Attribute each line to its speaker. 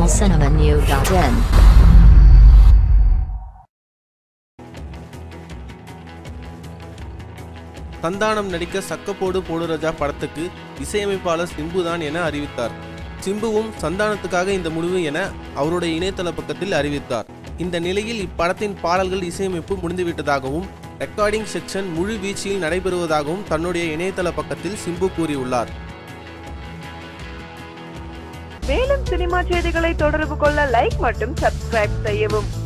Speaker 1: tamilcinemanew.in
Speaker 2: Santhanam நடிக்க சக்கப்போடு போடு ராஜா படத்துக்கு இசையமைப்பாளர் சிம்பு தான் என அறிவித்தார் சிம்புவும் சந்தானத்துக்காக இந்த முடிவு என அவருடைய இணையதள பக்கத்தில் அறிவித்தார் இந்த நிலையில் இப்படத்தின் பாடல்கள் இசையமைப்பு முடிந்துவிட்டதாகவும் ரெக்கார்டிங் செக்ஷன் முழு வீச்சில் நடைபெறுவதாகவும் தன்னுடைய இணையதள பக்கத்தில் சிம்பு கூறியுள்ளார்
Speaker 3: மேலும் சினிமா செய்திகளை தொடர்பு கொள்ள லைக் மற்றும் சப்ஸ்கிரைப் செய்யவும்